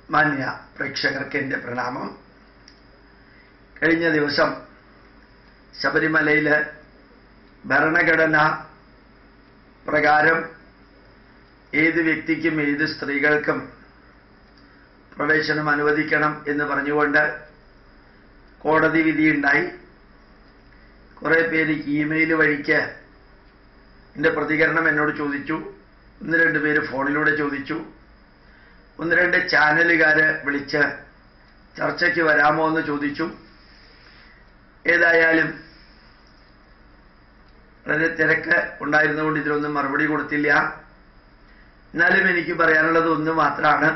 മാന്യ പ്രേക്ഷകർക്ക് എൻ്റെ പ്രണാമം കഴിഞ്ഞ ദിവസം ശബരിമലയിൽ ഭരണഘടന പ്രകാരം ഏത് വ്യക്തിക്കും ഏത് സ്ത്രീകൾക്കും പ്രവേശനം അനുവദിക്കണം എന്ന് പറഞ്ഞുകൊണ്ട് കോടതി വിധിയുണ്ടായി കുറേ പേര് ഇമെയിൽ വഴിക്ക് എൻ്റെ പ്രതികരണം എന്നോട് ചോദിച്ചു ഒന്ന് രണ്ട് പേര് ഫോണിലൂടെ ചോദിച്ചു ഒന്ന് രണ്ട് ചാനലുകാർ വിളിച്ച് ചർച്ചയ്ക്ക് വരാമോ എന്ന് ചോദിച്ചു ഏതായാലും വളരെ തിരക്ക് ഉണ്ടായിരുന്നുകൊണ്ട് ഇതിലൊന്നും മറുപടി കൊടുത്തില്ല എന്നാലും എനിക്ക് പറയാനുള്ളത് ഒന്ന് മാത്രമാണ്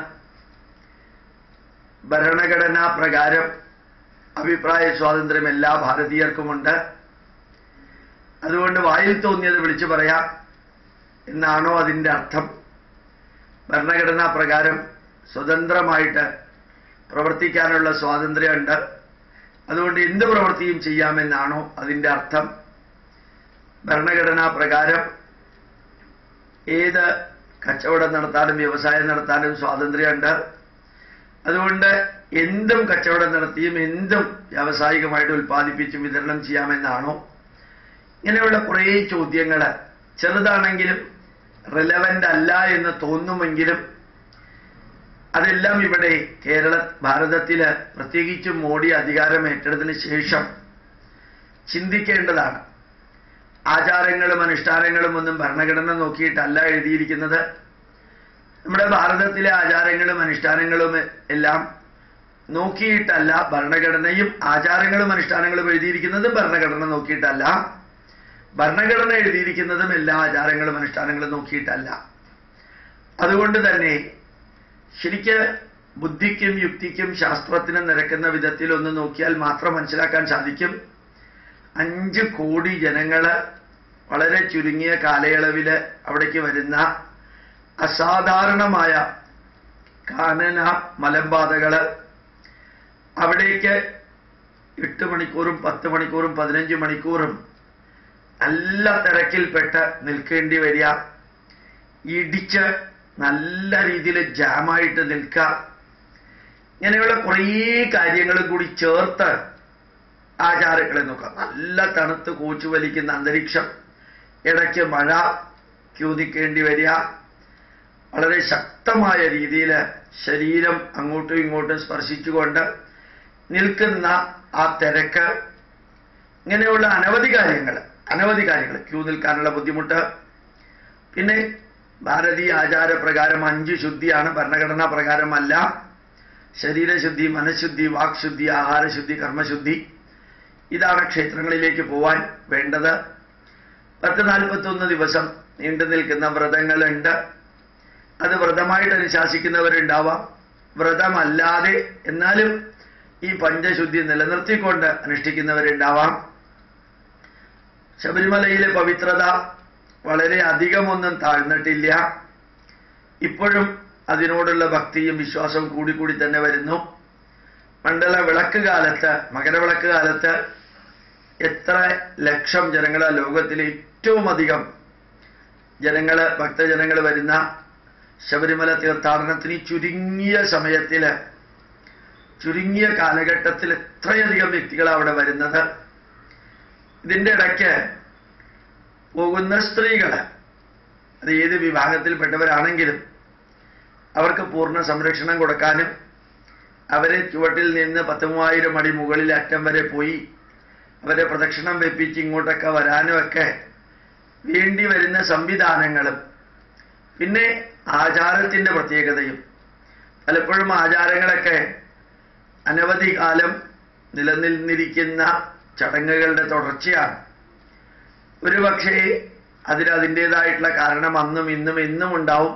ഭരണഘടനാ പ്രകാരം അഭിപ്രായ സ്വാതന്ത്ര്യം എല്ലാ ഭാരതീയർക്കുമുണ്ട് അതുകൊണ്ട് വായിൽ തോന്നിയത് വിളിച്ചു പറയാം എന്നാണോ അതിൻ്റെ അർത്ഥം ഭരണഘടനാ പ്രകാരം സ്വതന്ത്രമായിട്ട് പ്രവർത്തിക്കാനുള്ള സ്വാതന്ത്ര്യമുണ്ട് അതുകൊണ്ട് എന്ത് പ്രവൃത്തിയും ചെയ്യാമെന്നാണോ അതിൻ്റെ അർത്ഥം ഭരണഘടനാ പ്രകാരം ഏത് കച്ചവടം നടത്താനും വ്യവസായം നടത്താനും സ്വാതന്ത്ര്യമുണ്ട് അതുകൊണ്ട് എന്തും കച്ചവടം നടത്തിയും എന്തും വ്യാവസായികമായിട്ട് ഉൽപ്പാദിപ്പിച്ചും വിതരണം ചെയ്യാമെന്നാണോ ഇങ്ങനെയുള്ള കുറേ ചോദ്യങ്ങൾ ചെറുതാണെങ്കിലും റിലവൻ്റ് അല്ല എന്ന് തോന്നുമെങ്കിലും അതെല്ലാം ഇവിടെ കേരള ഭാരതത്തില് പ്രത്യേകിച്ചും മോഡി അധികാരം ഏറ്റെടുത്തതിന് ശേഷം ചിന്തിക്കേണ്ടതാണ് ആചാരങ്ങളും അനുഷ്ഠാനങ്ങളും ഒന്നും ഭരണഘടന നോക്കിയിട്ടല്ല എഴുതിയിരിക്കുന്നത് നമ്മുടെ ഭാരതത്തിലെ ആചാരങ്ങളും അനുഷ്ഠാനങ്ങളും എല്ലാം നോക്കിയിട്ടല്ല ഭരണഘടനയും ആചാരങ്ങളും അനുഷ്ഠാനങ്ങളും എഴുതിയിരിക്കുന്നതും ഭരണഘടന നോക്കിയിട്ടല്ല ഭരണഘടന എഴുതിയിരിക്കുന്നതും എല്ലാ ആചാരങ്ങളും അനുഷ്ഠാനങ്ങളും നോക്കിയിട്ടല്ല അതുകൊണ്ട് തന്നെ ശരിക്ക് ബുദ്ധിക്കും യുക്തിക്കും ശാസ്ത്രത്തിനും നിരക്കുന്ന വിധത്തിൽ ഒന്ന് നോക്കിയാൽ മാത്രം മനസ്സിലാക്കാൻ സാധിക്കും അഞ്ച് കോടി ജനങ്ങള് വളരെ ചുരുങ്ങിയ കാലയളവില് അവിടേക്ക് വരുന്ന അസാധാരണമായ കാനന മലമ്പാതകള് അവിടേക്ക് എട്ട് മണിക്കൂറും പത്ത് മണിക്കൂറും പതിനഞ്ച് മണിക്കൂറും നല്ല തിരക്കിൽപ്പെട്ട് നിൽക്കേണ്ടി വരിക ഇടിച്ച് നല്ല രീതിയിൽ ജാമായിട്ട് നിൽക്കുക ഇങ്ങനെയുള്ള കുറേ കാര്യങ്ങളും കൂടി ചേർത്ത് ആചാരങ്ങളെ നോക്കാം നല്ല തണുത്ത് കൂച്ചു വലിക്കുന്ന അന്തരീക്ഷം ഇടയ്ക്ക് മഴ ക്യൂ നിൽക്കേണ്ടി വരിക വളരെ ശക്തമായ രീതിയിൽ ശരീരം അങ്ങോട്ടും ഇങ്ങോട്ടും സ്പർശിച്ചുകൊണ്ട് നിൽക്കുന്ന ആ തിരക്ക് ഇങ്ങനെയുള്ള അനവധി കാര്യങ്ങൾ അനവധി കാര്യങ്ങൾ ക്യൂ നിൽക്കാനുള്ള ബുദ്ധിമുട്ട് പിന്നെ ഭാരതീയ ആചാരപ്രകാരം അഞ്ച് ശുദ്ധിയാണ് ഭരണഘടനാ പ്രകാരമല്ല ശരീരശുദ്ധി മനഃശുദ്ധി വാക്ശുദ്ധി ആഹാരശുദ്ധി കർമ്മശുദ്ധി ഇതാണ് ക്ഷേത്രങ്ങളിലേക്ക് പോവാൻ വേണ്ടത് പത്ത് നാൽപ്പത്തൊന്ന് ദിവസം നീണ്ടു നിൽക്കുന്ന വ്രതങ്ങളുണ്ട് അത് വ്രതമായിട്ട് അനുശാസിക്കുന്നവരുണ്ടാവാം വ്രതമല്ലാതെ എന്നാലും ഈ പഞ്ചശുദ്ധി നിലനിർത്തിക്കൊണ്ട് അനുഷ്ഠിക്കുന്നവരുണ്ടാവാം ശബരിമലയിലെ പവിത്രത വളരെ അധികമൊന്നും താഴ്ന്നിട്ടില്ല ഇപ്പോഴും അതിനോടുള്ള ഭക്തിയും വിശ്വാസവും കൂടിക്കൂടി തന്നെ വരുന്നു മണ്ഡല വിളക്ക് കാലത്ത് മകരവിളക്ക് കാലത്ത് എത്ര ലക്ഷം ജനങ്ങളാ ലോകത്തിലെ ഏറ്റവും അധികം ജനങ്ങള് ഭക്തജനങ്ങൾ വരുന്ന ശബരിമല തീർത്ഥാടനത്തിന് ഈ ചുരുങ്ങിയ സമയത്തില് ചുരുങ്ങിയ കാലഘട്ടത്തിൽ എത്രയധികം വ്യക്തികളാണ് അവിടെ വരുന്നത് ഇതിൻ്റെ ഇടയ്ക്ക് പോകുന്ന സ്ത്രീകൾ അത് ഏത് വിഭാഗത്തിൽപ്പെട്ടവരാണെങ്കിലും അവർക്ക് പൂർണ്ണ സംരക്ഷണം കൊടുക്കാനും അവരെ ചുവട്ടിൽ നിന്ന് പത്ത് മൂവായിരം അടി മുകളിൽ അറ്റം വരെ പോയി അവരെ പ്രദക്ഷിണം വെപ്പിച്ച് ഇങ്ങോട്ടൊക്കെ വരാനും ഒക്കെ വേണ്ടി വരുന്ന സംവിധാനങ്ങളും പിന്നെ ആചാരത്തിൻ്റെ പ്രത്യേകതയും പലപ്പോഴും ആചാരങ്ങളൊക്കെ അനവധി കാലം നിലനിന്നിരിക്കുന്ന ചടങ്ങുകളുടെ തുടർച്ചയാണ് ഒരുപക്ഷേ അതിന് അതിൻ്റെതായിട്ടുള്ള കാരണം അന്നും ഇന്നും എന്നും ഉണ്ടാവും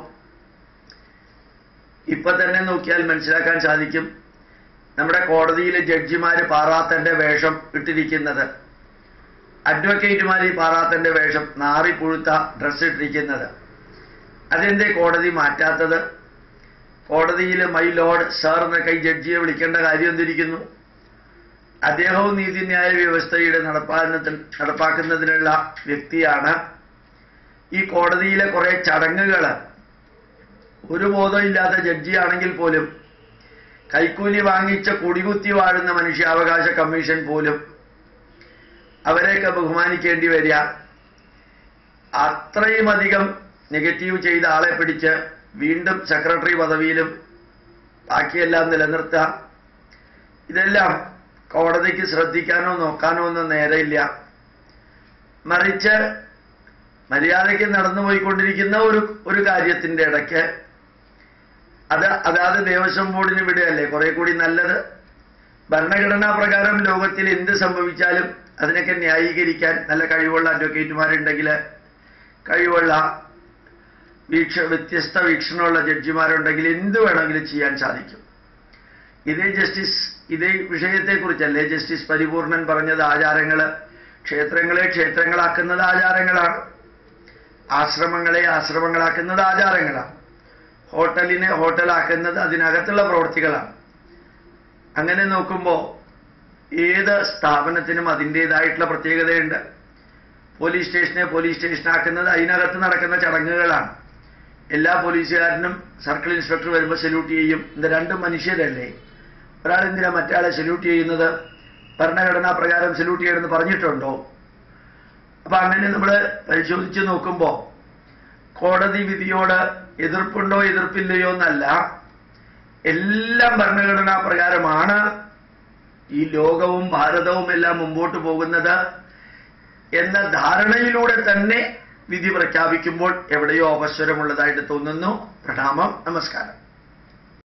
ഇപ്പൊ തന്നെ നോക്കിയാൽ മനസ്സിലാക്കാൻ സാധിക്കും നമ്മുടെ കോടതിയിലെ ജഡ്ജിമാര് പാറാത്തന്റെ വേഷം ഇട്ടിരിക്കുന്നത് അഡ്വക്കേറ്റുമാർ ഈ പാറാത്തന്റെ വേഷം നാറി പുഴുത്ത ഡ്രസ്സ് ഇട്ടിരിക്കുന്നത് അതെന്തേ കോടതി മാറ്റാത്തത് കോടതിയിൽ മൈ ലോഡ് സാർ എന്നൊക്കെ ഈ ജഡ്ജിയെ വിളിക്കേണ്ട കാര്യം എന്തിരിക്കുന്നു അദ്ദേഹവും നീതിന്യായ വ്യവസ്ഥയുടെ നടപ്പാക്കുന്നതിൽ നടപ്പാക്കുന്നതിനുള്ള വ്യക്തിയാണ് ഈ കോടതിയിലെ കുറെ ചടങ്ങുകൾ ഒരു ബോധമില്ലാത്ത ജഡ്ജിയാണെങ്കിൽ പോലും കൈക്കൂലി വാങ്ങിച്ച കുടികുത്തി വാഴുന്ന മനുഷ്യാവകാശ കമ്മീഷൻ പോലും അവരെയൊക്കെ ബഹുമാനിക്കേണ്ടി വരിക അത്രയും അധികം നെഗറ്റീവ് ചെയ്ത ആളെ പിടിച്ച് വീണ്ടും സെക്രട്ടറി പദവിയിലും ബാക്കിയെല്ലാം നിലനിർത്തുക ഇതെല്ലാം കോടതിക്ക് ശ്രദ്ധിക്കാനോ നോക്കാനോ ഒന്നും നേരെയില്ല മറിച്ച് മര്യാദയ്ക്ക് നടന്നുപോയിക്കൊണ്ടിരിക്കുന്ന ഒരു ഒരു കാര്യത്തിന്റെ ഇടയ്ക്ക് അത് അതാത് ദേവസ്വം ബോർഡിന് വിടുകയല്ലേ കുറെ കൂടി നല്ലത് ഭരണഘടനാ പ്രകാരം ലോകത്തിൽ എന്ത് സംഭവിച്ചാലും അതിനൊക്കെ ന്യായീകരിക്കാൻ നല്ല കഴിവുള്ള അഡ്വക്കേറ്റുമാരുണ്ടെങ്കിൽ കഴിവുള്ള വീക്ഷ വ്യത്യസ്ത വീക്ഷണമുള്ള ജഡ്ജിമാരുണ്ടെങ്കിൽ എന്ത് വേണമെങ്കിലും ചെയ്യാൻ സാധിക്കും ഇതേ ജസ്റ്റിസ് ഇതേ വിഷയത്തെക്കുറിച്ചല്ലേ ജസ്റ്റിസ് പരിപൂർണൻ പറഞ്ഞത് ആചാരങ്ങള് ക്ഷേത്രങ്ങളെ ക്ഷേത്രങ്ങളാക്കുന്നത് ആചാരങ്ങളാണ് ആശ്രമങ്ങളെ ആശ്രമങ്ങളാക്കുന്നത് ആചാരങ്ങളാണ് ഹോട്ടലിനെ ഹോട്ടലാക്കുന്നത് അതിനകത്തുള്ള പ്രവൃത്തികളാണ് അങ്ങനെ നോക്കുമ്പോൾ ഏത് സ്ഥാപനത്തിനും അതിൻ്റെതായിട്ടുള്ള പ്രത്യേകതയുണ്ട് പോലീസ് സ്റ്റേഷനെ പോലീസ് സ്റ്റേഷനാക്കുന്നത് അതിനകത്ത് നടക്കുന്ന ചടങ്ങുകളാണ് എല്ലാ പോലീസുകാരനും സർക്കിൾ ഇൻസ്പെക്ടർ വരുമ്പോൾ സല്യൂട്ട് ചെയ്യും ഇത് രണ്ടും മനുഷ്യരല്ലേ ഒരാൾ എന്തിനാ മറ്റേ സല്യൂട്ട് ചെയ്യുന്നത് ഭരണഘടനാ പ്രകാരം സല്യൂട്ട് ചെയ്യണമെന്ന് പറഞ്ഞിട്ടുണ്ടോ അപ്പൊ അങ്ങനെ നമ്മൾ പരിശോധിച്ച് നോക്കുമ്പോൾ കോടതി വിധിയോട് എതിർപ്പുണ്ടോ എതിർപ്പില്ലയോ എന്നല്ല എല്ലാം ഭരണഘടനാ പ്രകാരമാണ് ഈ ലോകവും ഭാരതവും എല്ലാം മുമ്പോട്ട് പോകുന്നത് എന്ന ധാരണയിലൂടെ തന്നെ വിധി പ്രഖ്യാപിക്കുമ്പോൾ എവിടെയോ അപസ്വരമുള്ളതായിട്ട് തോന്നുന്നു പ്രണാമം നമസ്കാരം